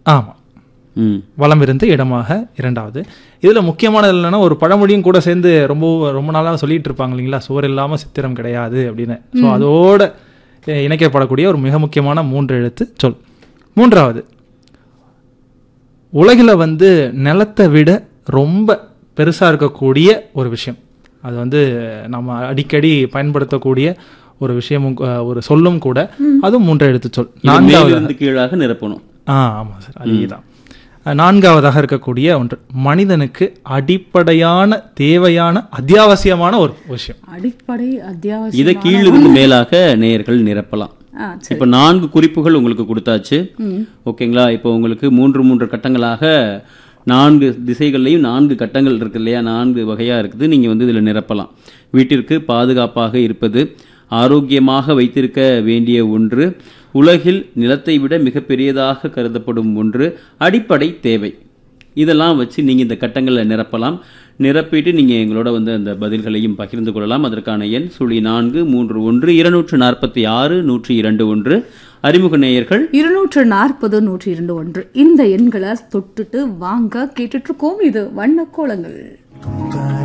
ஆமாம் ம் வலம் இருந்து இடமாக இரண்டாவது இதில் முக்கியமானது இல்லைன்னா ஒரு பழமொழியும் கூட சேர்ந்து ரொம்ப ரொம்ப நாளாக சொல்லிட்டு இருப்பாங்க இல்லைங்களா சுவர் இல்லாமல் சித்திரம் கிடையாது அப்படின்னு ஸோ அதோட அஹ், இணைக்கப்படக்கூடிய ஒரு மிக முக்கியமான மூன்று எழுத்து சொல் மூன்றாவது உலகில் வந்து நிலத்தை விட ரொம்ப பெருசாக இருக்கக்கூடிய ஒரு விஷயம் அது வந்து நம்ம அடிக்கடி பயன்படுத்தக்கூடிய ஒரு விஷயமும் அஹ், ஒரு சொல்லும் கூட அதுவும் மூன்று எழுத்து சொல் இது நான்காவது மேலிருந்து கீழாக நிரப்பணும் ஆ ஆமாம் சார் அதேதான் அஹ், நான்காவதாக இருக்கக்கூடிய ஒன்று மனிதனுக்கு அடிப்படையான தேவையான அத்தியாவசியமான ஒரு விஷயம் அடிப்படை அத்தியாவசியம் இதை கீழிருந்து மேலாக நேயர்கள் நிரப்பலாம் ஆ, இப்ப நான்கு குறிப்புகள் உங்களுக்கு கொடுத்தாச்சு ஓகேங்களா இப்போ உங்களுக்கு மூன்று மூன்று கட்டங்களாக நான்கு திசைகள்லையும் நான்கு கட்டங்கள் இருக்கு இல்லையா நான்கு வகையா இருக்குது நீங்க வந்து இதுல நிரப்பலாம் வீட்டிற்கு பாதுகாப்பாக இருப்பது ஆரோக்கியமாக வைத்திருக்க வேண்டிய ஒன்று உலகில் நிலத்தை விட மிகப்பெரியதாக கருதப்படும் ஒன்று அடிப்படை தேவை இதெல்லாம் வச்சு நீங்கள் இந்த கட்டங்களை நிரப்பலாம் நிரப்பிட்டு நீங்கள் எங்களோட வந்து அந்த பதில்களையும் பகிர்ந்து கொள்ளலாம் அதற்கான எண் சுழி நான்கு மூன்று ஒன்று இருநூற்று நாற்பத்தி ஆறு நூற்றி இரண்டு ஒன்று அறிமுக நேயர்கள் இருநூற்று நாற்பது நூற்றி இரண்டு ஒன்று இந்த எண்களை தொட்டுட்டு வாங்க கேட்டுட்டு இருக்கோம் இது வண்ண கோலங்கள்